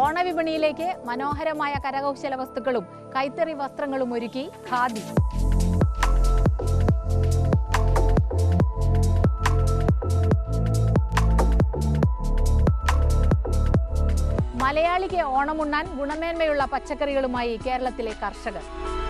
ഓണവിപണിയിലേക്ക് മനോഹരമായ കരകൗശല വസ്തുക്കളും കൈത്തറി വസ്ത്രങ്ങളും ഒരുക്കി ഖാദി മലയാളിക്ക് ഓണമുണ്ണാൻ ഗുണമേന്മയുള്ള പച്ചക്കറികളുമായി കേരളത്തിലെ കർഷകർ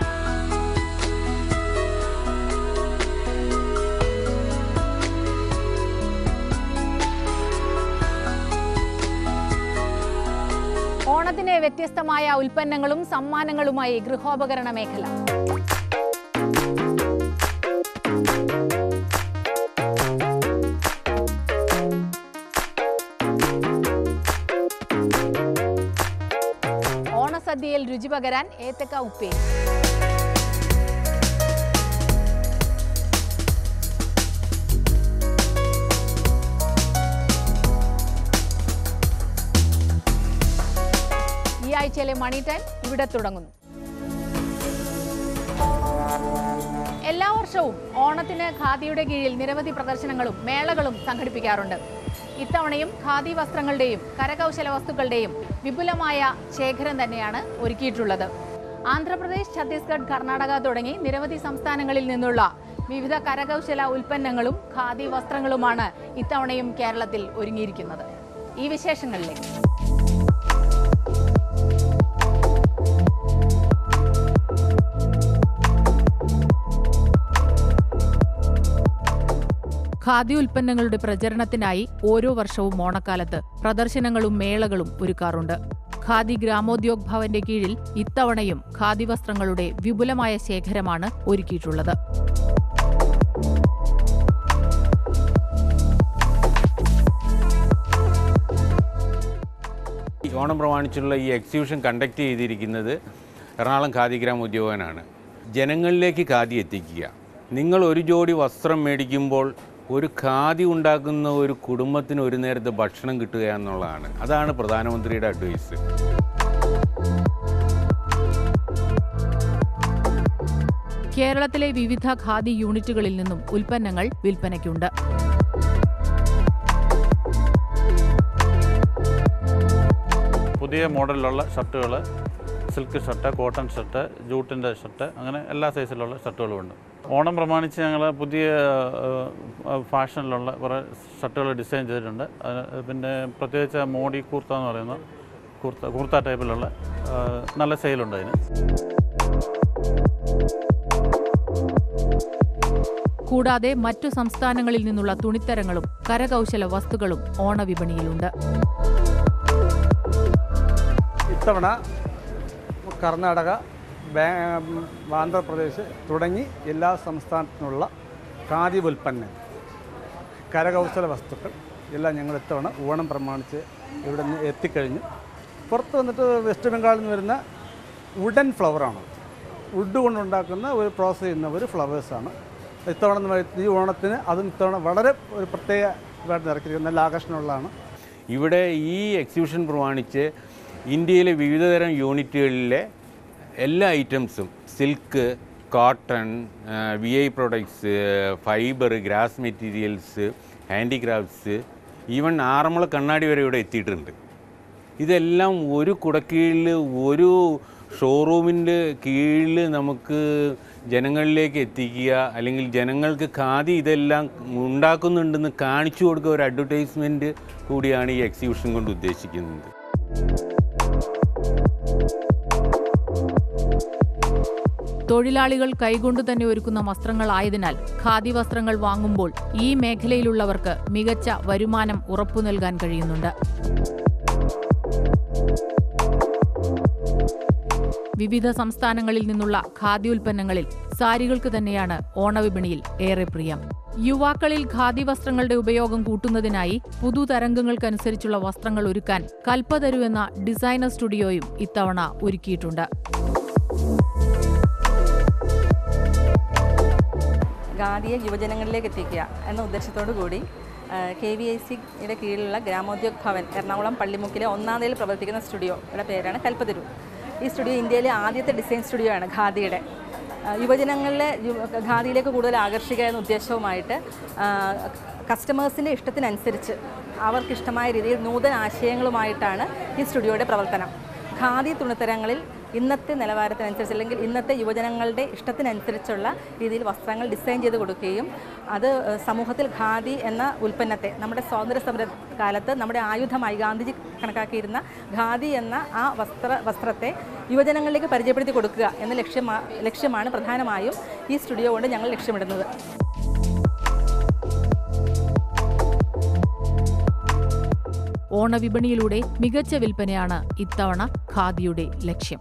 ഓണത്തിന് വ്യത്യസ്തമായ ഉൽപ്പന്നങ്ങളും സമ്മാനങ്ങളുമായി ഗൃഹോപകരണ മേഖല ഓണസദ്യയിൽ രുചി പകരാൻ ഏത്തക്ക ഉപ്പേരി ഈ ആഴ്ചയിലെ മണി ടൈം ഇവിടെ തുടങ്ങുന്നു എല്ലാ വർഷവും ഓണത്തിന് ഖാദിയുടെ കീഴിൽ നിരവധി പ്രദർശനങ്ങളും മേളകളും സംഘടിപ്പിക്കാറുണ്ട് ഇത്തവണയും ഖാദി വസ്ത്രങ്ങളുടെയും കരകൗശല വസ്തുക്കളുടെയും വിപുലമായ ശേഖരം തന്നെയാണ് ഒരുക്കിയിട്ടുള്ളത് ആന്ധ്രാപ്രദേശ് ഛത്തീസ്ഗഡ് കർണാടക തുടങ്ങി നിരവധി സംസ്ഥാനങ്ങളിൽ നിന്നുള്ള വിവിധ കരകൗശല ഉൽപ്പന്നങ്ങളും ഖാദി വസ്ത്രങ്ങളുമാണ് ഇത്തവണയും കേരളത്തിൽ ഒരുങ്ങിയിരിക്കുന്നത് ഈ വിശേഷങ്ങളിലേക്ക് ഖാദി ഉൽപ്പന്നങ്ങളുടെ പ്രചരണത്തിനായി ഓരോ വർഷവും ഓണക്കാലത്ത് പ്രദർശനങ്ങളും മേളകളും ഒരുക്കാറുണ്ട് ഖാദി ഗ്രാമോദ്യോഗ് ഭവന്റെ കീഴിൽ ഇത്തവണയും ഖാദി വസ്ത്രങ്ങളുടെ വിപുലമായ ശേഖരമാണ് ഒരുക്കിയിട്ടുള്ളത് ഈ ഓണം പ്രമാണിച്ചുള്ള ഈ എക്സിബിഷൻ കണ്ടക്ട് ചെയ്തിരിക്കുന്നത് എറണാകുളം ഖാദി ഗ്രാമ ഉദ്യോഗനാണ് ജനങ്ങളിലേക്ക് ഖാദി എത്തിക്കുക നിങ്ങൾ ഒരു ജോഡി വസ്ത്രം മേടിക്കുമ്പോൾ ഒരു ഖാദി ഉണ്ടാക്കുന്ന ഒരു കുടുംബത്തിന് ഒരു നേരത്തെ ഭക്ഷണം കിട്ടുക എന്നുള്ളതാണ് അതാണ് പ്രധാനമന്ത്രിയുടെ അഡ്വൈസ് കേരളത്തിലെ വിവിധ ഖാദി യൂണിറ്റുകളിൽ നിന്നും ഉൽപ്പന്നങ്ങൾ വിൽപ്പനയ്ക്കുണ്ട് പുതിയ മോഡലിലുള്ള ഷർട്ടുകൾ സിൽക്ക് ഷർട്ട് കോട്ടൺ ഷർട്ട് ജൂട്ടിൻ്റെ ഷർട്ട് അങ്ങനെ എല്ലാ സൈസിലുള്ള ഷർട്ടുകളുമുണ്ട് ഓണം പ്രമാണിച്ച് ഞങ്ങൾ പുതിയ ആ, ഫാഷനിലുള്ള കുറേ ഷർട്ടുകൾ ഡിസൈൻ ചെയ്തിട്ടുണ്ട് അത് പിന്നെ പ്രത്യേകിച്ച് മോഡി കൂർത്ത എന്ന് പറയുന്ന കൂർത്ത കൂർത്ത ടൈപ്പിലുള്ള ആ, നല്ല സെയിലുണ്ട് അതിന് കൂടാതെ മറ്റു സംസ്ഥാനങ്ങളിൽ നിന്നുള്ള തുണിത്തരങ്ങളും കരകൗശല വസ്തുക്കളും ഓണവിപണിയിലുണ്ട് ഇത്തവണ കർണാടക ബാ- ആന്ധ്രാപ്രദേശ് തുടങ്ങി എല്ലാ സംസ്ഥാനത്തിനുള്ള ഖാദി ഉൽപ്പന്നങ്ങൾ കരകൗശല വസ്തുക്കൾ എല്ലാം ഞങ്ങൾ ഇത്തവണ ഓണം പ്രമാണിച്ച് ഇവിടെ നിന്ന് എത്തിക്കഴിഞ്ഞു പുറത്ത് വന്നിട്ട് വെസ്റ്റ് ബംഗാളിൽ നിന്ന് വരുന്ന വുഡൻ ഫ്ലവറാണ് വുഡ് കൊണ്ടുണ്ടാക്കുന്ന ഒരു പ്രോസസ്സ് ചെയ്യുന്ന ഒരു ഫ്ലവേഴ്സാണ് ഇത്തവണ നമ്മൾ ഈ ഓണത്തിന് അതും ഇത്തവണ വളരെ ഒരു പ്രത്യേകമായിട്ട് ഇറക്കിയിരിക്കുന്നത് നല്ല ആകർഷണമുള്ളതാണ് ഇവിടെ ഈ എക്സിബിഷൻ പ്രമാണിച്ച് ഇന്ത്യയിലെ വിവിധതരം യൂണിറ്റുകളിലെ എല്ലാ ഐറ്റംസും silk cotton V I products fibre grass materials handicrafts even Aranmula കണ്ണാടി വരെ ഇവിടെ എത്തിയിട്ടുണ്ട് ഇതെല്ലാം ഒരു കുടക്കീഴിൽ ഒരു ഷോറൂമിൻ്റെ കീഴിൽ നമുക്ക് ജനങ്ങളിലേക്ക് എത്തിക്കുക അല്ലെങ്കിൽ ജനങ്ങൾക്ക് ഖാദി ഇതെല്ലാം ഉണ്ടാക്കുന്നുണ്ടെന്ന് കാണിച്ചു കൊടുക്കുക ഒരു അഡ്വർടൈസ്മെൻറ്റ് കൂടിയാണ് ഈ എക്സിബിഷൻ കൊണ്ട് ഉദ്ദേശിക്കുന്നത് തൊഴിലാളികൾ കൈകൊണ്ടു തന്നെ ഒരുക്കുന്ന വസ്ത്രങ്ങളായതിനാൽ ഖാദി വസ്ത്രങ്ങൾ വാങ്ങുമ്പോൾ ഈ മേഖലയിലുള്ളവർക്ക് മികച്ച വരുമാനം ഉറപ്പു നൽകാൻ കഴിയുന്നുണ്ട് വിവിധ സംസ്ഥാനങ്ങളിൽ നിന്നുള്ള ഖാദി ഉൽപ്പന്നങ്ങളിൽ സാരികൾക്ക് തന്നെയാണ് ഓണവിപണിയിൽ ഏറെ പ്രിയം യുവാക്കളിൽ ഖാദി വസ്ത്രങ്ങളുടെ ഉപയോഗം കൂട്ടുന്നതിനായി പുതുതരംഗങ്ങൾക്കനുസരിച്ചുള്ള വസ്ത്രങ്ങൾ ഒരുക്കാൻ കൽപ്പതരു എന്ന ഡിസൈനർ സ്റ്റുഡിയോയും ഇത്തവണ ഒരുക്കിയിട്ടുണ്ട് ഖാദിയെ യുവജനങ്ങളിലേക്ക് എത്തിക്കുക എന്ന ഉദ്ദേശത്തോടു കൂടി കെ വി ഐ സിയുടെ കീഴിലുള്ള ഗ്രാമോദ്യോഗ് ഭവൻ എറണാകുളം പള്ളിമുക്കിലെ ഒന്നാം നിലയിൽ പ്രവർത്തിക്കുന്ന സ്റ്റുഡിയോയുടെ പേരാണ് കൽപ്പതിരു ഈ സ്റ്റുഡിയോ ഇന്ത്യയിലെ ആദ്യത്തെ ഡിസൈൻ സ്റ്റുഡിയോ ആണ് ഖാദിയുടെ ആ, യുവജനങ്ങളിലെ യു- ഖാദിയിലേക്ക് കൂടുതൽ ആകർഷിക്കുക എന്ന ഉദ്ദേശവുമായിട്ട് കസ്റ്റമേഴ്സിൻ്റെ ഇഷ്ടത്തിനനുസരിച്ച് അവർക്കിഷ്ടമായ രീതിയിൽ നൂതന ആശയങ്ങളുമായിട്ടാണ് ഈ സ്റ്റുഡിയോയുടെ പ്രവർത്തനം ഖാദി തുണിത്തരങ്ങളിൽ ഇന്നത്തെ നിലവാരത്തിനനുസരിച്ച് അല്ലെങ്കിൽ ഇന്നത്തെ യുവജനങ്ങളുടെ ഇഷ്ടത്തിനനുസരിച്ചുള്ള രീതിയിൽ വസ്ത്രങ്ങൾ ഡിസൈൻ ചെയ്ത് കൊടുക്കുകയും അത് ഏഹ്, സമൂഹത്തിൽ ഖാദി എന്ന ഉൽപ്പന്നത്തെ നമ്മുടെ സ്വാതന്ത്ര്യ സമര കാലത്ത് നമ്മുടെ ആയുധമായി ഗാന്ധിജി കണക്കാക്കിയിരുന്ന ഖാദി എന്ന ആ വസ്ത്ര വസ്ത്രത്തെ യുവജനങ്ങളിലേക്ക് പരിചയപ്പെടുത്തി കൊടുക്കുക എന്ന ലക്ഷ്യമാ ലക്ഷ്യമാണ് പ്രധാനമായും ഈ സ്റ്റുഡിയോ കൊണ്ട് ഞങ്ങൾ ലക്ഷ്യമിടുന്നത് ഓണവിപണിയിലൂടെ മികച്ച വിൽപ്പനയാണ് ഇത്തവണ ഖാദിയുടെ ലക്ഷ്യം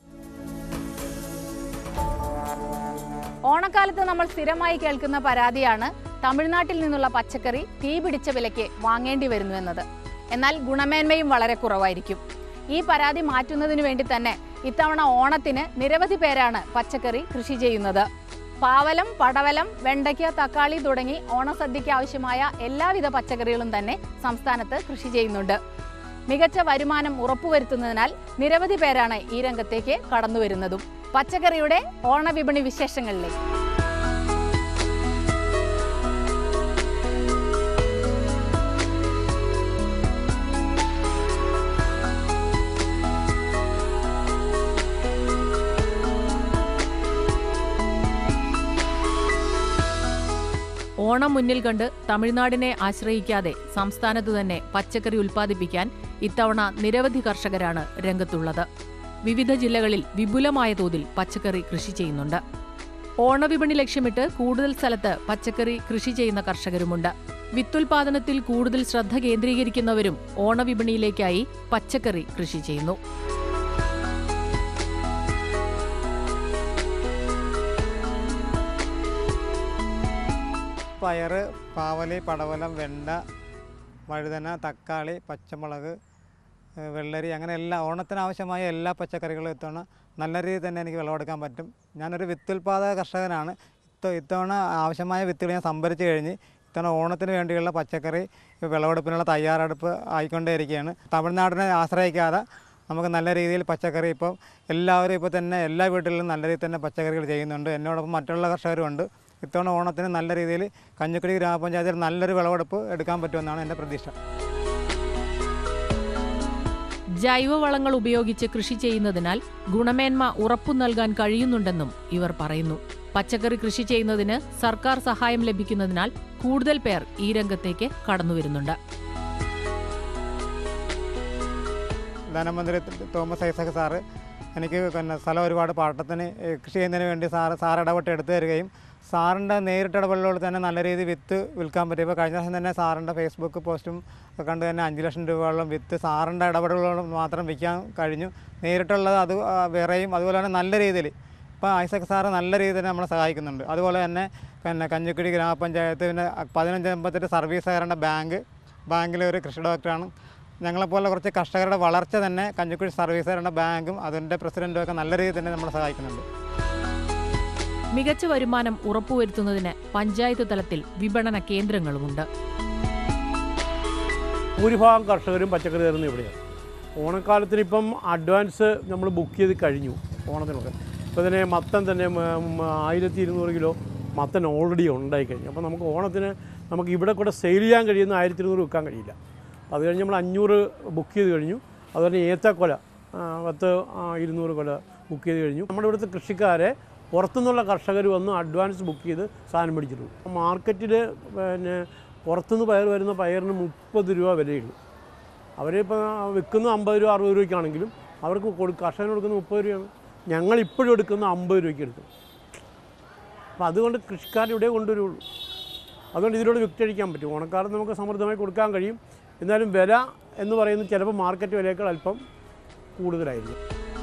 ഓണക്കാലത്ത് നമ്മൾ സ്ഥിരമായി കേൾക്കുന്ന പരാതിയാണ് തമിഴ്നാട്ടിൽ നിന്നുള്ള പച്ചക്കറി തീപിടിച്ച വിലയ്ക്ക് വാങ്ങേണ്ടി വരുന്നു എന്നത് എന്നാൽ ഗുണമേന്മയും വളരെ കുറവായിരിക്കും ഈ പരാതി മാറ്റുന്നതിനു വേണ്ടി തന്നെ ഇത്തവണ ഓണത്തിന് നിരവധി പേരാണ് പച്ചക്കറി കൃഷി ചെയ്യുന്നത് പാവലം പടവലം വെണ്ടയ്ക്ക തക്കാളി തുടങ്ങി ഓണസദ്യയ്ക്ക് ആവശ്യമായ എല്ലാവിധ പച്ചക്കറികളും തന്നെ സംസ്ഥാനത്ത് കൃഷി ചെയ്യുന്നുണ്ട് മികച്ച വരുമാനം ഉറപ്പുവരുത്തുന്നതിനാൽ നിരവധി പേരാണ് ഈ രംഗത്തേക്ക് കടന്നുവരുന്നതും പച്ചക്കറിയുടെ ഓണവിപണി വിശേഷങ്ങളിലേക്ക് ഓണം മുന്നിൽ കണ്ട് തമിഴ്നാടിനെ ആശ്രയിക്കാതെ സംസ്ഥാനത്ത് തന്നെ പച്ചക്കറി ഉൽപ്പാദിപ്പിക്കാൻ ഇത്തവണ നിരവധി കർഷകരാണ് രംഗത്തുള്ളത് വിവിധ ജില്ലകളിൽ വിപുലമായ തോതിൽ പച്ചക്കറി കൃഷി ചെയ്യുന്നുണ്ട് ഓണവിപണി ലക്ഷ്യമിട്ട് കൂടുതൽ സ്ഥലത്ത് പച്ചക്കറി കൃഷി ചെയ്യുന്ന കർഷകരുമുണ്ട് വിത്തുൽപാദനത്തിൽ കൂടുതൽ ശ്രദ്ധ കേന്ദ്രീകരിക്കുന്നവരും ഓണവിപണിയിലേക്കായി പച്ചക്കറി കൃഷി ചെയ്യുന്നു പയറ് പാവല് പടവലം വെണ്ട വഴുതന തക്കാളി പച്ചമുളക് ഏഹ് വെള്ളരി അങ്ങനെ എല്ലാ ഓണത്തിന് ആവശ്യമായ എല്ലാ പച്ചക്കറികളും ഇത്തവണ നല്ല രീതിയിൽ തന്നെ എനിക്ക് വിളവെടുക്കാൻ പറ്റും ഞാനൊരു വിത്തുൽപാദക കർഷകനാണ് ഇത്ത ഇത്തവണ ആവശ്യമായ വിത്തുകൾ ഞാൻ സംഭരിച്ചു കഴിഞ്ഞ് ഇത്തവണ ഓണത്തിന് വേണ്ടിയുള്ള പച്ചക്കറി വിളവെടുപ്പിനുള്ള തയ്യാറെടുപ്പ് ആയിക്കൊണ്ടേയിരിക്കുകയാണ് തമിഴ്നാടിനെ ആശ്രയിക്കാതെ നമുക്ക് നല്ല രീതിയിൽ പച്ചക്കറി ഇപ്പോൾ എല്ലാവരും ഇപ്പോൾ തന്നെ എല്ലാ വീട്ടിലും നല്ല രീതിയിൽ തന്നെ പച്ചക്കറികൾ ചെയ്യുന്നുണ്ട് എന്നോടൊപ്പം മറ്റുള്ള കർഷകരുമുണ്ട് ഇത്തവണ ഓണത്തിന് നല്ല രീതിയിൽ കഞ്ഞിക്കുടി ഗ്രാമപഞ്ചായത്തിൽ നല്ലൊരു വിളവെടുപ്പ് എടുക്കാൻ പറ്റുമെന്നാണ് എൻ്റെ പ്രതീക്ഷ ജൈവവളങ്ങൾ ഉപയോഗിച്ച് കൃഷി ചെയ്യുന്നതിനാൽ ഗുണമേന്മ ഉറപ്പു നൽകാൻ കഴിയുന്നുണ്ടെന്നും ഇവർ പറയുന്നു പച്ചക്കറി കൃഷി ചെയ്യുന്നതിന് സർക്കാർ സഹായം ലഭിക്കുന്നതിനാൽ കൂടുതൽ പേർ ഈ രംഗത്തേക്ക് കടന്നുവരുന്നുണ്ട് ധനമന്ത്രി തോമസ് ഐസക് സാറ് എനിക്ക് പിന്നെ സ്ഥലം ഒരുപാട് പാട്ടത്തിന് ഏഹ്, കൃഷി ചെയ്യുന്നതിന് വേണ്ടി സാറ് സാർ ഇടപെട്ട് എടുത്തു തരികയും സാറിൻ്റെ നേരിട്ട് ഇടപെടലോട് തന്നെ നല്ല രീതിയിൽ വിത്ത് വിൽക്കാൻ പറ്റും ഇപ്പോൾ കഴിഞ്ഞ ദിവസം തന്നെ സാറിൻ്റെ ഫേസ്ബുക്ക് പോസ്റ്റും ഒക്കെ കണ്ട് തന്നെ അഞ്ച് ലക്ഷം രൂപയോളം വിത്ത് സാറിൻ്റെ ഇടപെടലുകളും മാത്രം വിൽക്കാൻ കഴിഞ്ഞു നേരിട്ടുള്ളത് അത് ആ, വേറെയും അതുപോലെ തന്നെ നല്ല രീതിയിൽ ഇപ്പോൾ ഐസക് സാറ് നല്ല രീതിയിൽ തന്നെ നമ്മളെ സഹായിക്കുന്നുണ്ട് അതുപോലെ തന്നെ പിന്നെ കഞ്ഞിക്കുടി ഗ്രാമപഞ്ചായത്ത് പിന്നെ പതിനഞ്ച് അമ്പത്തെട്ട് സർവീസ് സഹകരണ ബാങ്ക് ബാങ്കിലെ ഒരു കൃഷി ഡോക്ടറാണ് ഞങ്ങളെപ്പോലെ കുറച്ച് കർഷകരുടെ വളർച്ച തന്നെ കഞ്ഞിക്കുഴി സർവീസ് സഹകരണ ബാങ്കും അതിൻ്റെ പ്രസിഡൻറ്റും ഒക്കെ നല്ല രീതിയിൽ തന്നെ നമ്മളെ സഹായിക്കുന്നുണ്ട് മികച്ച വരുമാനം ഉറപ്പുവരുത്തുന്നതിന് പഞ്ചായത്ത് തലത്തിൽ വിപണന കേന്ദ്രങ്ങളുമുണ്ട് ഭൂരിഭാഗം കർഷകരും പച്ചക്കറി തരുന്നത് ഇവിടെയാണ് ഓണക്കാലത്തിന് ഇപ്പം അഡ്വാൻസ് നമ്മൾ ബുക്ക് ചെയ്ത് കഴിഞ്ഞു ഓണത്തിനൊക്കെ ഇപ്പോൾ തന്നെ മത്തൻ തന്നെ ആയിരത്തി ഇരുന്നൂറ് കിലോ മത്തൻ ഓൾറെഡി ഉണ്ടായി കഴിഞ്ഞു അപ്പോൾ നമുക്ക് ഓണത്തിന് നമുക്ക് ഇവിടെ കൂടെ സെയിൽ ചെയ്യാൻ കഴിയുന്ന ആയിരത്തി ഇരുന്നൂറ് വിൽക്കാൻ കഴിയില്ല അത് കഴിഞ്ഞ് നമ്മൾ അഞ്ഞൂറ് ബുക്ക് ചെയ്ത് കഴിഞ്ഞു അതുപോലെ ഏത്തക്കൊല ആ, പത്ത് ആ, ഇരുന്നൂറ് കൊല ബുക്ക് ചെയ്ത് കഴിഞ്ഞു നമ്മുടെ ഇവിടുത്തെ കൃഷിക്കാരെ പുറത്തുനിന്നുള്ള കർഷകർ വന്ന് അഡ്വാൻസ് ബുക്ക് ചെയ്ത് സാധനം മേടിച്ചിട്ടുണ്ട് മാർക്കറ്റിൽ പിന്നെ പുറത്തുനിന്ന് പയർ വരുന്ന പയറിന് മുപ്പത് രൂപ വിലയുള്ളൂ അവരിപ്പോൾ വിൽക്കുന്ന അമ്പത് രൂപ അറുപത് രൂപയ്ക്കാണെങ്കിലും അവർക്ക് കൊടു കർഷകന് കൊടുക്കുന്ന മുപ്പത് രൂപയാണ് ഞങ്ങൾ ഇപ്പോഴും എടുക്കുന്ന അമ്പത് രൂപയ്ക്ക് എടുക്കും അപ്പോൾ അതുകൊണ്ട് കൃഷിക്കാർ ഇവിടെ കൊണ്ടുവരുള്ളൂ അതുകൊണ്ട് ഇതിലൂടെ വിറ്റഴിക്കാൻ പറ്റും ഓണക്കാലത്ത് നമുക്ക് സമൃദ്ധമായി കൊടുക്കാൻ കഴിയും എന്നാലും വില എന്ന് പറയുന്നത് ചിലപ്പോൾ മാർക്കറ്റ് വിലയേക്കാൾ അല്പം കൂടുതലായിരിക്കും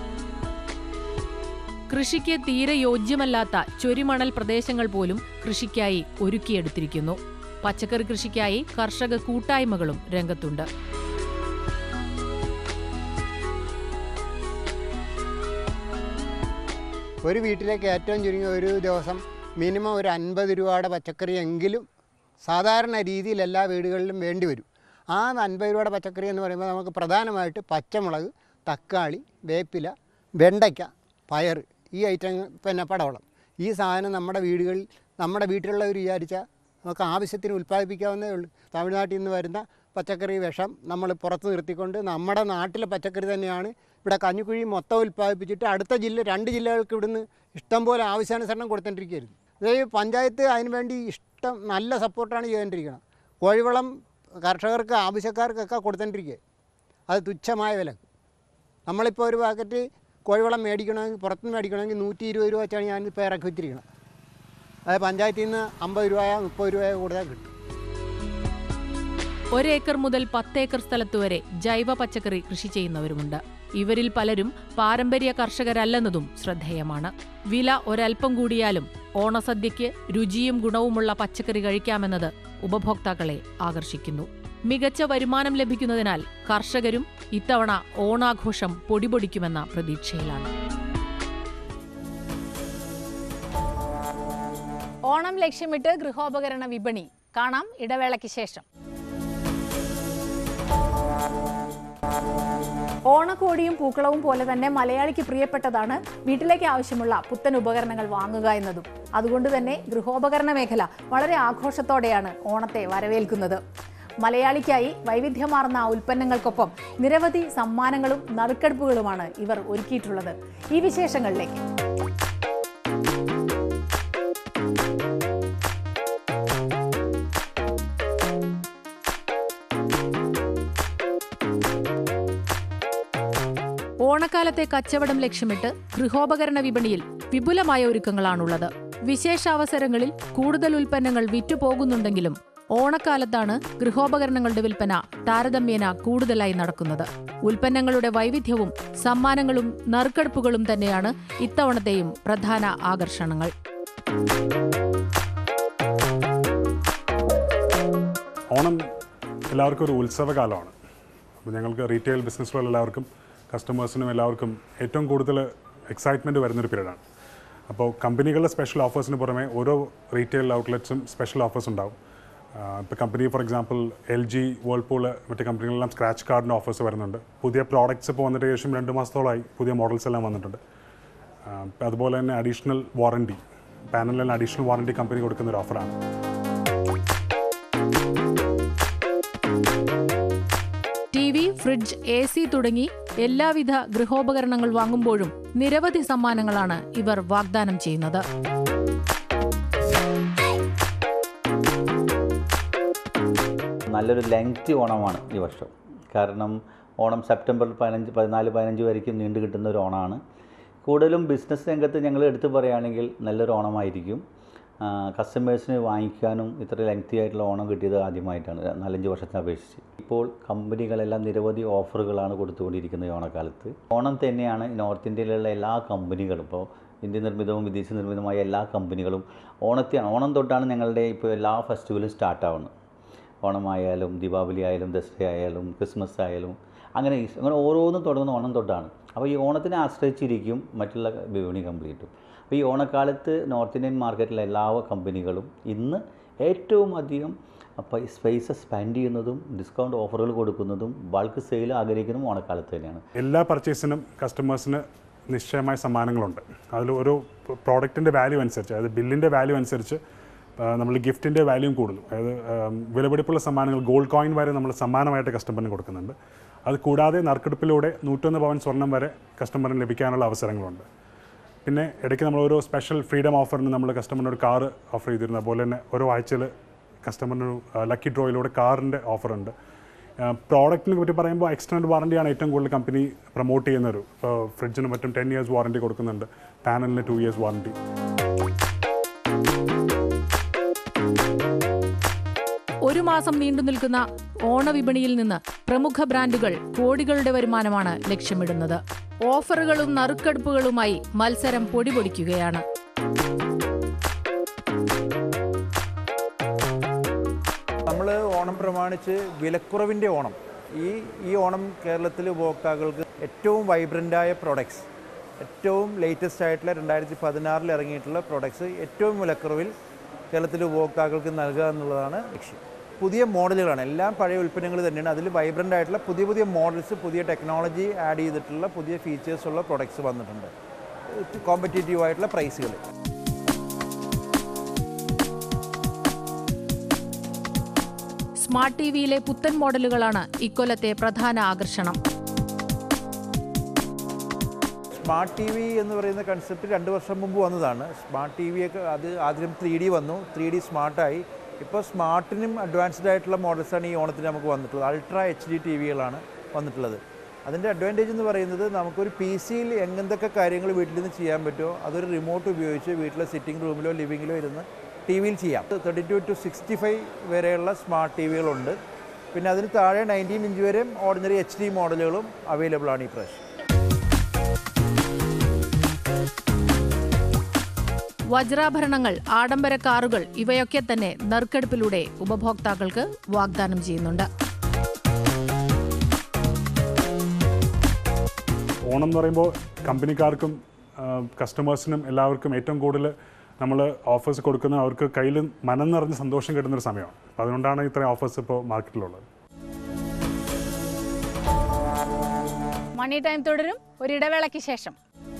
കൃഷിക്ക് തീരെ യോജ്യമല്ലാത്ത ചൊരിമണൽ പ്രദേശങ്ങൾ പോലും കൃഷിക്കായി ഒരുക്കിയെടുത്തിരിക്കുന്നു പച്ചക്കറി കൃഷിക്കായി കർഷക കൂട്ടായ്മകളും രംഗത്തുണ്ട് ഒരു വീട്ടിലേക്ക് ഏറ്റവും ചുരുങ്ങിയ ഒരു ദിവസം മിനിമം ഒരു അൻപത് രൂപയുടെ പച്ചക്കറി എങ്കിലും സാധാരണ രീതിയിൽ എല്ലാ വീടുകളിലും വേണ്ടി വരും ആ അൻപത് രൂപയുടെ പച്ചക്കറി എന്ന് പറയുമ്പോൾ നമുക്ക് പ്രധാനമായിട്ട് പച്ചമുളക് തക്കാളി വേപ്പില വെണ്ടയ്ക്ക പയർ ഈ ഐറ്റം പിന്നെ പടവളം ഈ സാധനം നമ്മുടെ വീടുകളിൽ നമ്മുടെ വീട്ടിലുള്ളവർ വിചാരിച്ചാൽ നമുക്ക് ആവശ്യത്തിന് ഉൽപ്പാദിപ്പിക്കാവുന്നതേ ഉള്ളൂ തമിഴ്നാട്ടിൽ നിന്ന് വരുന്ന പച്ചക്കറി വിഷം നമ്മൾ പുറത്ത് നിർത്തിക്കൊണ്ട് നമ്മുടെ നാട്ടിലെ പച്ചക്കറി തന്നെയാണ് ഇവിടെ കഞ്ഞിക്കുഴി മൊത്തം ഉൽപ്പാദിപ്പിച്ചിട്ട് അടുത്ത ജില്ല രണ്ട് ജില്ലകൾക്ക് ഇവിടുന്ന് ഇഷ്ടം പോലെ ആവശ്യാനുസരണം കൊടുത്തോണ്ടിരിക്കുകയായിരുന്നു അതായത് പഞ്ചായത്ത് അതിനുവേണ്ടി ഇഷ്ടം നല്ല സപ്പോർട്ടാണ് ചെയ്തുകൊണ്ടിരിക്കുന്നത് കോഴിവളം കർഷകർക്ക് ആവശ്യക്കാർക്കൊക്കെ കൊടുത്തോണ്ടിരിക്കുക അത് തുച്ഛമായ വില നമ്മളിപ്പോൾ ഒരു പാക്കറ്റ് കോഴിവളം മേടിക്കണമെങ്കിൽ പുറത്തുനിന്ന് മേടിക്കണമെങ്കിൽ നൂറ്റി ഇരുപത് രൂപ വെച്ചാണ് ഞാനിപ്പോൾ ഇറക്കി വെച്ചിരിക്കുന്നത് അത് പഞ്ചായത്തിൽ നിന്ന് അമ്പത് രൂപയോ മുപ്പത് രൂപയോ കൂടുതൽ കിട്ടും ഒരേക്കർ മുതൽ പത്തേക്കർ സ്ഥലത്ത് വരെ ജൈവ പച്ചക്കറി കൃഷി ചെയ്യുന്നവരുമുണ്ട് ഇവരിൽ പലരും പാരമ്പര്യ കർഷകരല്ലെന്നതും ശ്രദ്ധേയമാണ് വില ഒരൽപ്പം കൂടിയാലും ഓണസദ്യയ്ക്ക് രുചിയും ഗുണവുമുള്ള പച്ചക്കറി കഴിക്കാമെന്നത് ഉപഭോക്താക്കളെ ആകർഷിക്കുന്നു മികച്ച വരുമാനം ലഭിക്കുന്നതിനാൽ കർഷകരും ഇത്തവണ ഓണാഘോഷം പൊടിപൊടിക്കുമെന്ന പ്രതീക്ഷയിലാണ് ഓണം ലക്ഷ്യമിട്ട് ഗൃഹോപകരണ വിപണി കാണാം ഇടവേളയ്ക്ക് ശേഷം ഓണക്കോടിയും പൂക്കളവും പോലെ തന്നെ മലയാളിക്ക് പ്രിയപ്പെട്ടതാണ് വീട്ടിലേക്ക് ആവശ്യമുള്ള പുത്തൻ ഉപകരണങ്ങൾ വാങ്ങുക എന്നതും അതുകൊണ്ട് തന്നെ ഗൃഹോപകരണ മേഖല വളരെ ആഘോഷത്തോടെയാണ് ഓണത്തെ വരവേൽക്കുന്നത് മലയാളിക്കായി വൈവിധ്യമാർന്ന ഉൽപ്പന്നങ്ങൾക്കൊപ്പം നിരവധി സമ്മാനങ്ങളും നറുക്കെടുപ്പുകളുമാണ് ഇവർ ഒരുക്കിയിട്ടുള്ളത് ഈ വിശേഷങ്ങളിലേക്ക് ഓണക്കാലത്തെ കച്ചവടം ലക്ഷ്യമിട്ട് ഗൃഹോപകരണ വിപണിയിൽ വിപുലമായ ഒരുക്കങ്ങളാണുള്ളത് വിശേഷാവസരങ്ങളിൽ കൂടുതൽ ഉൽപ്പന്നങ്ങൾ വിറ്റുപോകുന്നുണ്ടെങ്കിലും ഓണക്കാലത്താണ് ഗൃഹോപകരണങ്ങളുടെ വിൽപ്പന താരതമ്യേന കൂടുതലായി നടക്കുന്നത് ഉൽപ്പന്നങ്ങളുടെ വൈവിധ്യവും സമ്മാനങ്ങളും നറുക്കെടുപ്പുകളും തന്നെയാണ് ഇത്തവണത്തെയും പ്രധാന ആകർഷണങ്ങൾ ഓണം എല്ലാവർക്കും ഒരു ഉത്സവകാലമാണ് അപ്പോൾ ഞങ്ങൾക്ക് റീറ്റെയിൽ ബിസിനസ്സിലുള്ള എല്ലാവർക്കും കസ്റ്റമേഴ്സിനും എല്ലാവർക്കും ഏറ്റവും കൂടുതൽ എക്സൈറ്റ്മെൻറ്റ് വരുന്നൊരു പീരീഡാണ് അപ്പോൾ കമ്പനികളുടെ സ്പെഷ്യൽ ഓഫേഴ്സിന് പുറമെ ഓരോ റീറ്റെയിൽ ഔട്ട്ലെറ്റ്സും സ്പെഷ്യൽ ഓഫേഴ്സ് ഉണ്ടാവും ഇപ്പോൾ company for example L G Whirlpool മറ്റ് കമ്പനികളെല്ലാം സ്ക്രാച്ച് കാർഡിൻ്റെ ഓഫേഴ്സ് വരുന്നുണ്ട് പുതിയ പ്രോഡക്റ്റ്സ് ഇപ്പോൾ വന്നിട്ട് ഏകദേശം രണ്ട് മാസത്തോളമായി പുതിയ മോഡൽസ് എല്ലാം വന്നിട്ടുണ്ട് ആ, ഇപ്പം അതുപോലെ തന്നെ അഡീഷണൽ വാറണ്ടി പാനലിൽ അഡീഷണൽ വാറണ്ടി കമ്പനി കൊടുക്കുന്ന ഒരു ഓഫറാണ് T V fridge A C തുടങ്ങി എല്ലാവിധ ഗൃഹോപകരണങ്ങൾ വാങ്ങുമ്പോഴും നിരവധി സമ്മാനങ്ങളാണ് ഇവർ വാഗ്ദാനം ചെയ്യുന്നത് നല്ലൊരു ലെങ്തി ഓണമാണ് ഈ വർഷം കാരണം ഓണം സെപ്റ്റംബർ പതിനഞ്ച് പതിനാല് പതിനഞ്ച് വരയ്ക്കും നീണ്ടു കിട്ടുന്ന ഒരു ഓണമാണ് കൂടുതലും ബിസിനസ് രംഗത്ത് ഞങ്ങൾ എടുത്തു പറയുകയാണെങ്കിൽ നല്ലൊരു ഓണമായിരിക്കും കസ്റ്റമേഴ്സിന് വാങ്ങിക്കാനും ഇത്ര ലെങ്തി ആയിട്ടുള്ള ഓണം കിട്ടിയത് ആദ്യമായിട്ടാണ് നാലഞ്ച് വർഷത്തെ അപേക്ഷിച്ച് ഇപ്പോൾ കമ്പനികളെല്ലാം നിരവധി ഓഫറുകളാണ് കൊടുത്തുകൊണ്ടിരിക്കുന്നത് ഈ ഓണക്കാലത്ത് ഓണം തന്നെയാണ് നോർത്ത് ഇന്ത്യയിലുള്ള എല്ലാ കമ്പനികളും ഇപ്പോൾ ഇന്ത്യ നിർമ്മിതവും വിദേശ നിർമ്മിതവുമായ എല്ലാ കമ്പനികളും ഓണത്തെ ഓണം തൊട്ടാണ് ഞങ്ങളുടെ ഇപ്പോൾ എല്ലാ ഫെസ്റ്റിവലും സ്റ്റാർട്ടാവുന്നത് ഓണമായാലും ദീപാവലി ആയാലും ദസറ ആയാലും ക്രിസ്മസ് ആയാലും അങ്ങനെ ഈ- അങ്ങനെ ഓരോന്നും തുടങ്ങുന്ന ഓണം തൊട്ടാണ് അപ്പോൾ ഈ ഓണത്തിനെ ആശ്രയിച്ചിരിക്കും മറ്റുള്ള വിപണി കംപ്ലീറ്റും അപ്പോൾ ഈ ഓണക്കാലത്ത് നോർത്ത് ഇന്ത്യൻ മാർക്കറ്റിലെ എല്ലാ കമ്പനികളും ഇന്ന് ഏറ്റവും അധികം സ്പേസ് സ്പെൻഡ് ചെയ്യുന്നതും ഡിസ്കൗണ്ട് ഓഫറുകൾ കൊടുക്കുന്നതും ബൾക്ക് സെയിൽ ആഗ്രഹിക്കുന്നതും ഓണക്കാലത്ത് തന്നെയാണ് എല്ലാ പർച്ചേസിനും കസ്റ്റമേഴ്സിന് നിശ്ചയമായ സമ്മാനങ്ങളുണ്ട് അതിൽ ഓരോ പ്രോഡക്റ്റിൻ്റെ വാല്യൂ അനുസരിച്ച് അതായത് ബില്ലിൻ്റെ വാല്യൂ അനുസരിച്ച് നമ്മൾ ഗിഫ്റ്റിൻ്റെ വാല്യൂം കൂടുന്നു അതായത് ആം, വിലപിടിപ്പുള്ള സമ്മാനങ്ങൾ ഗോൾഡ് കോയിൻ വരെ നമ്മൾ സമ്മാനമായിട്ട് കസ്റ്റമറിന് കൊടുക്കുന്നുണ്ട് അത് കൂടാതെ നറുക്കെടുപ്പിലൂടെ നൂറ്റൊന്ന് പവൻ സ്വർണം വരെ കസ്റ്റമറിന് ലഭിക്കാനുള്ള അവസരങ്ങളുണ്ട് പിന്നെ ഇടയ്ക്ക് നമ്മൾ ഓരോ സ്പെഷ്യൽ ഫ്രീഡം ഓഫറിന് നമ്മൾ കസ്റ്റമറിന് ഒരു കാർ ഓഫർ ചെയ്തിരുന്നു അതുപോലെ തന്നെ ഓരോ ആഴ്ചയിൽ കസ്റ്റമറിന് ലക്കി ഡ്രോയിലൂടെ കാറിൻ്റെ ഓഫറുണ്ട് പ്രോഡക്റ്റിനെ പറ്റി പറയുമ്പോൾ എക്സ്റ്റൻഡ് വാറണ്ടിയാണ് ഏറ്റവും കൂടുതൽ കമ്പനി പ്രൊമോട്ട് ചെയ്യുന്നൊരു ഇപ്പോൾ ഫ്രിഡ്ജിന് മറ്റും ടെൻ ഇയേഴ്സ് വാറണ്ടി കൊടുക്കുന്നുണ്ട് പാനലിന് ടു ഇയേഴ്സ് വാറണ്ടി ഒരു മാസം നീണ്ടു നിൽക്കുന്ന ഓണവിപണിയിൽ നിന്ന് പ്രമുഖ ബ്രാൻഡുകൾ കോടികളുടെ വരുമാനമാണ് ലക്ഷ്യമിടുന്നത് ഓഫറുകളും നറുക്കെടുപ്പുകളുമായി മത്സരം പൊടിപൊടിക്കുകയാണ് നമ്മൾ ഓണം പ്രമാണിച്ച് വിലക്കുറവിൻ്റെ ഓണം ഈ ഈ ഓണം കേരളത്തിലെ ഉപഭോക്താക്കൾക്ക് ഏറ്റവും വൈബ്രൻ്റായ പ്രൊഡക്ട്സ് ഏറ്റവും ലേറ്റസ്റ്റ് ആയിട്ടുള്ള രണ്ടായിരത്തി പതിനാറിൽ ഇറങ്ങിയിട്ടുള്ള പ്രൊഡക്ട്സ് ഏറ്റവും വിലക്കുറവിൽ കേരളത്തിലെ ഉപഭോക്താക്കൾക്ക് നൽകുക എന്നുള്ളതാണ് ലക്ഷ്യം പുതിയ മോഡലുകളാണ് എല്ലാം പഴയ ഉൽപ്പന്നങ്ങൾ തന്നെയാണ് അതിൽ വൈബ്രൻ്റ് ആയിട്ടുള്ള പുതിയ പുതിയ മോഡൽസ് പുതിയ ടെക്നോളജി ആഡ് ചെയ്തിട്ടുള്ള പുതിയ ഫീച്ചേഴ്സ് ഉള്ള പ്രൊഡക്ട്സ് വന്നിട്ടുണ്ട് കോമ്പറ്റേറ്റീവ് ആയിട്ടുള്ള പ്രൈസുകൾ സ്മാർട്ട് ടി വിയിലെ പുത്തൻ മോഡലുകളാണ് ഇക്കൊല്ലത്തെ പ്രധാന ആകർഷണം സ്മാർട്ട് ടി വി എന്ന് പറയുന്ന കൺസെപ്റ്റ് രണ്ട് വർഷം മുമ്പ് വന്നതാണ് സ്മാർട്ട് ടി വിയൊക്കെ അത് ആദ്യം ത്രീ ഡി വന്നു ത്രീ ഡി സ്മാർട്ടായി ഇപ്പോൾ സ്മാർട്ടിനും അഡ്വാൻസ്ഡ് ആയിട്ടുള്ള മോഡൽസാണ് ഈ ഓണത്തിന് നമുക്ക് വന്നിട്ടുള്ളത് അൾട്രാ എച്ച് ഡി ടി വികളാണ് വന്നിട്ടുള്ളത് അതിൻ്റെ അഡ്വാൻറ്റേജ് എന്ന് പറയുന്നത് നമുക്കൊരു പി സിയിൽ എന്തൊക്കെ കാര്യങ്ങൾ വീട്ടിൽ നിന്ന് ചെയ്യാൻ പറ്റുമോ അതൊരു റിമോട്ട് ഉപയോഗിച്ച് വീട്ടിലെ സിറ്റിംഗ് റൂമിലോ ലിവിങ്ങിലോ ഇരുന്ന് ടി വിയിൽ ചെയ്യാം thirty two to sixty five വരെയുള്ള സ്മാർട്ട് ടി വികളുണ്ട് പിന്നെ അതിന് താഴെ നയൻറ്റീൻ ഇഞ്ച് വരെയും ഓർഡിനറി എച്ച് ഡി മോഡലുകളും അവൈലബിൾ ആണ് ഈ പ്രാവശ്യം വജ്രാഭരണങ്ങൾ ആഡംബര കാറുകൾ ഇവയൊക്കെ തന്നെ നറുക്കെടുപ്പിലൂടെ ഉപഭോക്താക്കൾക്ക് വാഗ്ദാനം ചെയ്യുന്നുണ്ട് ഓണം എന്ന് പറയുമ്പോൾ കമ്പനിക്കാർക്കും കസ്റ്റമേഴ്സിനും എല്ലാവർക്കും ഏറ്റവും കൂടുതൽ നമ്മൾ ഓഫേഴ്സ് കൊടുക്കുന്ന അവർക്ക് കയ്യിൽ മനം നിറഞ്ഞ സന്തോഷം കിട്ടുന്നൊരു സമയമാണ് അപ്പോൾ അതുകൊണ്ടാണ് ഇത്രയും ഓഫേഴ്സ് ഇപ്പോൾ മാർക്കറ്റിലുള്ളത് മണി ടൈം തുടരും ഒരിടവേളയ്ക്ക് ശേഷം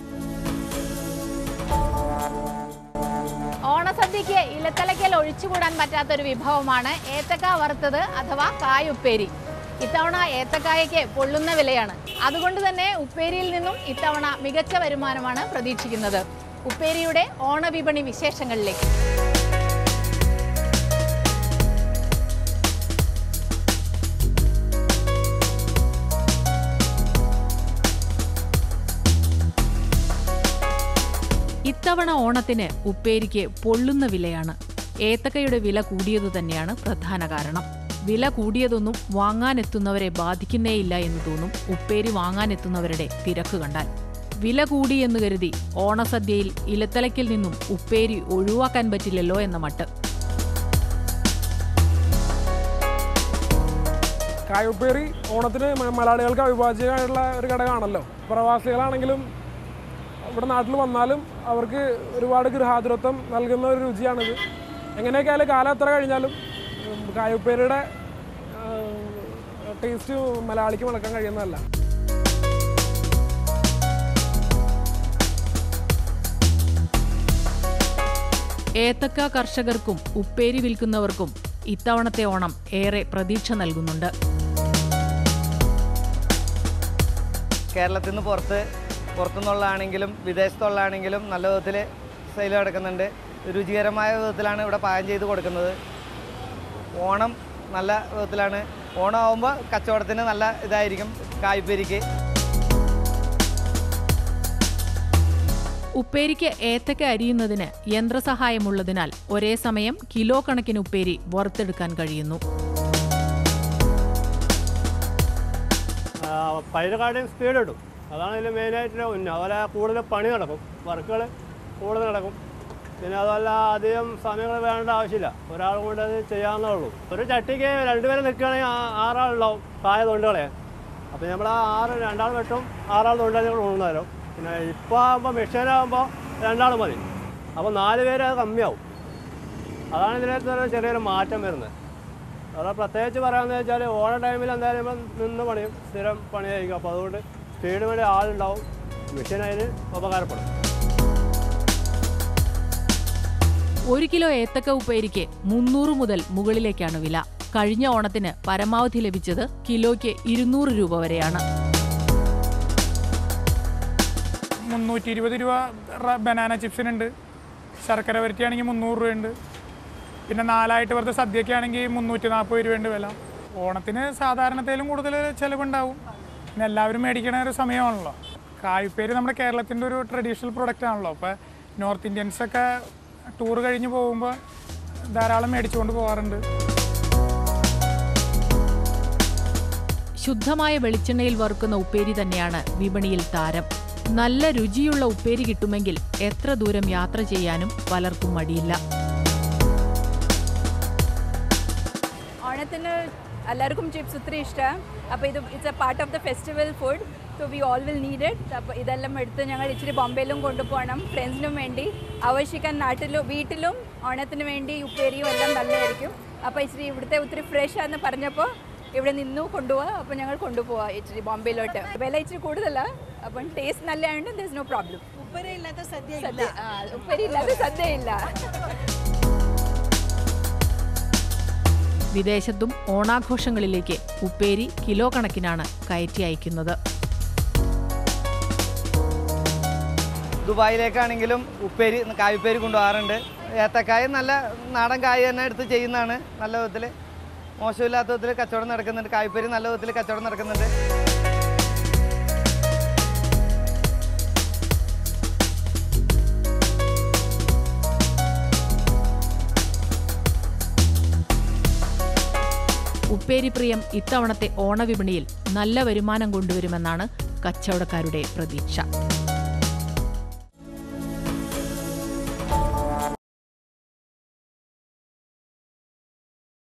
ഓണസദ്യക്ക് ഇലത്തലയ്ക്കൽ ഒഴിച്ചുകൂടാൻ പറ്റാത്തൊരു വിഭവമാണ് ഏത്തക്ക വറുത്തത് അഥവാ കായുപ്പേരി ഇത്തവണ ഏത്തക്കായയ്ക്ക് പൊള്ളുന്ന വിലയാണ് അതുകൊണ്ട് തന്നെ ഉപ്പേരിയിൽ നിന്നും ഇത്തവണ മികച്ച വരുമാനമാണ് പ്രതീക്ഷിക്കുന്നത് ഉപ്പേരിയുടെ ഓണവിപണി വിശേഷങ്ങളിലേക്ക് ഇത്തവണ ഓണത്തിന് ഉപ്പേരിക്ക് പൊള്ളുന്ന വിലയാണ് ഏത്തക്കയുടെ വില കൂടിയതു തന്നെയാണ് പ്രധാന കാരണം വില കൂടിയതൊന്നും വാങ്ങാനെത്തുന്നവരെ ബാധിക്കുന്നേയില്ല എന്ന് തോന്നും ഉപ്പേരി വാങ്ങാനെത്തുന്നവരുടെ തിരക്ക് കണ്ടാൽ വില കൂടി എന്ന് കരുതി ഓണസദ്യയിൽ ഇലത്തലയ്ക്കിൽ നിന്നും ഉപ്പേരി ഒഴിവാക്കാൻ പറ്റില്ലല്ലോ എന്ന മട്ട് കായുപ്പേറി ഓണത്തിന് മ- മലയാളികൾക്ക് അവിഭാജ്യമായിട്ടുള്ള ഒരു ഘടകമാണല്ലോ പ്രവാസികളാണെങ്കിലും ഇവിടെ നാട്ടിൽ വന്നാലും അവർക്ക് ഒരുപാട് ഗൃഹാതുരത്വം നൽകുന്ന ഒരു രുചിയാണിത് എങ്ങനെയൊക്കെ ആയാലും കാലം എത്ര കഴിഞ്ഞാലും ഉം, കായുപ്പേരിയുടെ ടേസ്റ്റ് മലയാളിക്ക് മണക്കാൻ കഴിയുന്നതല്ല ഏത്തക്ക കർഷകർക്കും ഉപ്പേരി വിൽക്കുന്നവർക്കും ഇത്തവണത്തെ ഓണം ഏറെ പ്രതീക്ഷ നൽകുന്നുണ്ട് കേരളത്തിൽ നിന്ന് പുറത്ത് പുറത്തുനിന്നുള്ളതാണെങ്കിലും വിദേശത്തുള്ളതാണെങ്കിലും നല്ല വിധത്തിൽ സെയിൽ നടക്കുന്നുണ്ട് രുചികരമായ വിധത്തിലാണ് ഇവിടെ പാകം ചെയ്ത് കൊടുക്കുന്നത് ഓണം നല്ല വിധത്തിലാണ് ഓണം ആകുമ്പോൾ കച്ചവടത്തിന് നല്ല ഇതായിരിക്കും കായ്പേരിക്ക് ഉപ്പേരിക്ക് ഏത്തക്ക അരിയുന്നതിന് യന്ത്രസഹായമുള്ളതിനാൽ ഒരേ സമയം കിലോ കണക്കിന് ഉപ്പേരി വറുത്തെടുക്കാൻ കഴിയുന്നു പൈരക്കാട്ടിയും സ്പീഡ് ഇടും അതാണ് ഇതിൽ മെയിനായിട്ടുള്ള ഉന്നം അതുപോലെ കൂടുതൽ പണി നടക്കും വർക്കുകൾ കൂടുതൽ നടക്കും പിന്നെ അതുപോലെ അധികം സമയങ്ങൾ വേണ്ട ആവശ്യമില്ല ഒരാൾ കൊണ്ട് അത് ചെയ്യാവുന്നേ ഉള്ളൂ ഒരു ചട്ടിക്ക് രണ്ടുപേരെ നിൽക്കുകയാണെങ്കിൽ ആ- ആറാളുണ്ടാവും കായ തൊണ്ട് കളയാൻ അപ്പോൾ നമ്മൾ ആ ആറ് രണ്ടാൾ വെട്ടും ആറാൾ തൊണ്ടാൽ നമ്മൾ മൂന്ന് നേരം പിന്നെ ഇപ്പോൾ ആകുമ്പോൾ മെഷീനാകുമ്പോൾ രണ്ടാൾ മതി അപ്പോൾ നാല് പേര് അത് കമ്മിയാവും അതാണ് ഇതിനകത്ത് ഒരു ചെറിയൊരു മാറ്റം വരുന്നത് അവിടെ പ്രത്യേകിച്ച് പറയാമെന്ന് വെച്ചാൽ ഓണ ടൈമിൽ എന്തായാലും നമ്മൾ നിന്ന് പണിയും സ്ഥിരം പണിയായിരിക്കും അപ്പോൾ അതുകൊണ്ട് സ്പീഡ് വേണ്ടി ആളുണ്ടാവും മെഷീൻ അതിന് ഉപകാരപ്പെടും ഒരു കിലോ ഏത്തക്ക ഉപ്പേരിക്ക് മുന്നൂറ് മുതൽ മുകളിലേക്കാണ് വില കഴിഞ്ഞ ഓണത്തിന് പരമാവധി ലഭിച്ചത് കിലോയ്ക്ക് ഇരുന്നൂറ് രൂപ വരെയാണ് മുന്നൂറ്റി ഇരുപത് രൂപ റ- ബനാന ചിപ്സിനുണ്ട് ശർക്കര വരട്ടിയാണെങ്കിൽ മുന്നൂറ് രൂപയുണ്ട് പിന്നെ നാലായിട്ട് വെറുതെ സദ്യയൊക്കെ ആണെങ്കിൽ മുന്നൂറ്റി നാൽപ്പത് രൂപയുണ്ട് വില ഓണത്തിന് സാധാരണത്തേലും കൂടുതൽ ചിലവുണ്ടാവും പിന്നെ എല്ലാവരും മേടിക്കണ ഒരു സമയമാണല്ലോ കായ്പേര് നമ്മുടെ കേരളത്തിൻ്റെ ഒരു ട്രഡീഷണൽ പ്രൊഡക്റ്റ് ആണല്ലോ അപ്പോൾ നോർത്ത് ഇന്ത്യൻസൊക്കെ ടൂർ കഴിഞ്ഞ് പോകുമ്പോൾ ധാരാളം മേടിച്ചുകൊണ്ട് പോകാറുണ്ട് ശുദ്ധമായ വെളിച്ചെണ്ണയിൽ വറുക്കുന്ന ഉപ്പേരി തന്നെയാണ് വിപണിയിൽ താരം നല്ല രുചിയുള്ള ഉപ്പേരി കിട്ടുമെങ്കിൽ എത്ര ദൂരം യാത്ര ചെയ്യാനും പലർക്കും മടിയില്ല ഓണത്തിന് എല്ലാവർക്കും ചിപ്സ് ഒത്തിരി ഇഷ്ടമാണ് അപ്പോൾ ഇത് it's a part of the festival food so we all will need it അപ്പോൾ ഇതെല്ലാം എടുത്ത് ഞങ്ങൾ ഇച്ചിരി ബോംബെയിലും കൊണ്ടുപോകണം ഫ്രണ്ട്സിനും വേണ്ടി ആവശ്യിക്കാൻ നാട്ടിലും വീട്ടിലും ഓണത്തിന് വേണ്ടി ഉപ്പേരിയും എല്ലാം നല്ലതായിരിക്കും അപ്പോൾ ഇച്ചിരി ഇവിടുത്തെ ഒത്തിരി ഫ്രഷ് ആണെന്ന് പറഞ്ഞപ്പോൾ ഇവിടെ നിന്നു കൊണ്ടുപോവാ അപ്പോൾ ഞങ്ങൾ കൊണ്ടുപോവാ ഇച്ചിരി ബോംബെയിലോട്ട് വില ഇച്ചിരി കൂടുതലാണ് അപ്പം ടേസ്റ്റ് നല്ലതായതുകൊണ്ട് ദർ ഇസ് നോ പ്രോബ്ലം ഉപ്പേരി ഇല്ലാത്ത സദ്യ സദ്യ ആ ഉപ്പേരി ഇല്ലാത്ത സദ്യ ഇല്ല വിദേശത്തും ഓണാഘോഷങ്ങളിലേക്ക് ഉപ്പേരി കിലോ കണക്കിനാണ് കയറ്റി അയക്കുന്നത് ദുബായിലേക്കാണെങ്കിലും ഉപ്പേരി കായുപ്പേരി കൊണ്ടുപോകാറുണ്ട് ഏത്തക്കായ നല്ല നാടൻ കായ തന്നെ എടുത്ത് ചെയ്യുന്നതാണ് നല്ല വിധത്തിൽ മോശമില്ലാത്ത വിധത്തിൽ കച്ചവടം നടക്കുന്നുണ്ട് കായ്പേരി നല്ല വിധത്തിൽ കച്ചവടം നടക്കുന്നുണ്ട് ഉപ്പേരിപ്രിയം ഇത്തവണത്തെ ഓണവിപണിയിൽ നല്ല വരുമാനം കൊണ്ടുവരുമെന്നാണ് കച്ചവടക്കാരുടെ പ്രതീക്ഷ